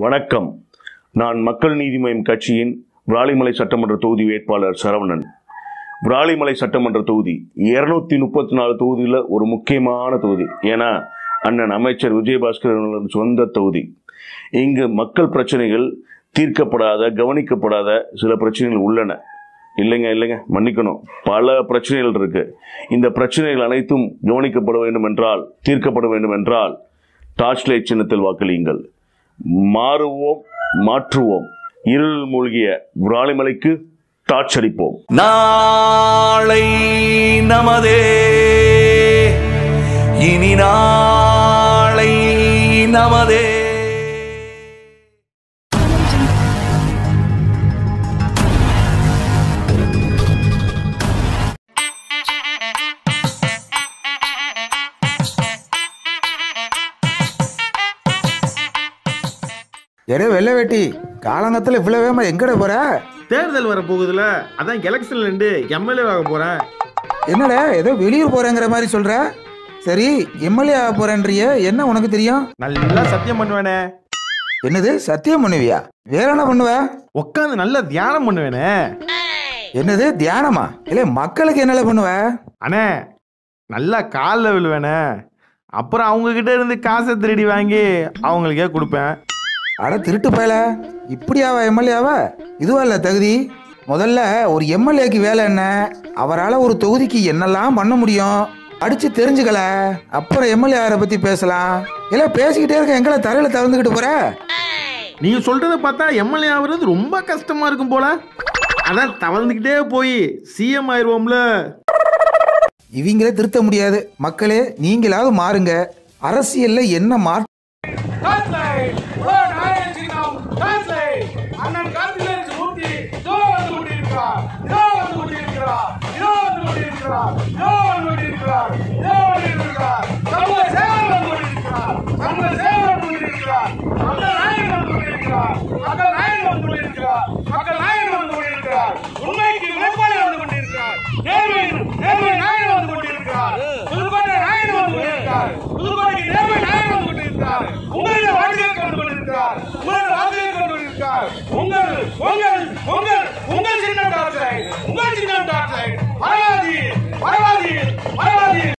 வணக்கம் நான் மக்கள் நீதி மய்யம் கட்சியின் விராலிமலை சட்டமன்ற தொகுதி வேட்பாளர் சரவணன் விராலிமலை சட்டமன்ற தொகுதி இருநூத்தி முப்பத்தி நாலு தொகுதியில் ஒரு முக்கியமான தொகுதி ஏன்னா அண்ணன் அமைச்சர் விஜயபாஸ்கர் அவர்களின் சொந்த தொகுதி இங்கு மக்கள் பிரச்சனைகள் தீர்க்கப்படாத கவனிக்கப்படாத சில பிரச்சனைகள் உள்ளன இல்லைங்க இல்லைங்க மன்னிக்கணும் பல பிரச்சனைகள் இருக்கு இந்த பிரச்சனைகள் அனைத்தும் கவனிக்கப்பட வேண்டும் என்றால் தீர்க்கப்பட வேண்டும் என்றால் டார்ச் லைட் சின்னத்தில் வாக்களியுங்கள் மாறுவோம் மாற்றுவோம் இருள் மூழ்கிய விராலிமலைக்கு டார்ச் அடிப்போம் நாளை நமதே இனி நாளை நமதே எடே வெள்ளை வெட்டி காலங்கத்தில் இவ்வளோ வேகமா எங்கட போற தேர்தல் வர போகுதுல அதான் எலெக்ஷன்ல இருந்து எம்எல்ஏ ஆக போறேன் என்னடா ஏதோ வெளியூர் போறேங்கிற மாதிரி சொல்ற சரி எம்எல்ஏ ஆக போறேன்றிய என்ன உனக்கு தெரியும் நல்லா சத்தியம் பண்ணுவேனே என்னது சத்தியம் பண்ணுவியா வேற என்ன பண்ணுவ உட்காந்து நல்லா தியானம் பண்ணுவேனே என்னது தியானமா இல்லை மக்களுக்கு என்னல பண்ணுவ அண்ணே நல்லா காலில் விழுவேனே அப்புறம் அவங்க கிட்ட இருந்து காசை திருடி வாங்கி அவங்களுக்கே கொடுப்பேன் அட திருட்டு பயல இப்படியாவா எம்எல்ஏவா இதுவா இல்லை தகுதி முதல்ல ஒரு எம்எல்ஏக்கு வேலை என்ன அவரால் ஒரு தொகுதிக்கு என்னெல்லாம் பண்ண முடியும் அடிச்சு தெரிஞ்சுக்கல அப்புறம் எம்எல்ஏ ஆரை பத்தி பேசலாம் இல்ல பேசிக்கிட்டே இருக்க எங்களை தரையில திறந்துக்கிட்டு போற நீங்க சொல்றத பார்த்தா எம்எல்ஏ ஆகுறது ரொம்ப கஷ்டமா இருக்கும் போல அதான் தவழ்ந்துக்கிட்டே போய் சிஎம் ஆயிடுவோம்ல இவங்களே திருத்த முடியாது மக்களே நீங்களாவது மாறுங்க அரசியல்ல என்ன மாற்றம் Translate! Word Iron Kingdom! Translate! அண்ணன் கார்த்திகேயன் மூர்த்தி இதோ வந்து கொண்டிருக்கிறார் இதோ வந்து கொண்டிருக்கிறார் இதோ வந்து கொண்டிருக்கிறார் இதோ வந்து கொண்டிருக்கிறார் இதோ வந்து கொண்டிருக்கிறார் சமூக சேவகர் வந்து கொண்டிருக்கிறார் சமூக சேவகர் வந்து கொண்டிருக்கிறார் மக்கள் நாயகன் வந்து கொண்டிருக்கிறார் மக்கள் நாயகன் வந்து கொண்டிருக்கிறார் மக்கள் நாயகன் வந்து கொண்டிருக்கிறார் உண்மைக்கு உழைப்பாளி வந்து கொண்டிருக்கிறார் நேர்மை நேர்மை நாயகன் வந்து கொண்டிருக்கிறார் புதுக்கோட்டை நாயகன் வந்து கொண்டிருக்கிறார் புதுக்கோட்டைக்கு நேர்மை நாயகன் வந்து கொண்டிருக்கிறார் உங்களுடைய வாழ்க்கையை கொண்டு கொண்டிருக்கிறார் உங்களுடைய வாழ்க்கையை கொண்டு கொண்டிருக்கிறார் உங்கள் உங்கள் உங்கள் உங்கள் சின்னம் டார்ச் லைட் உங்கள் சின்னம் டார்ச் லைட் மறவாதி மறவாதி மறவாதி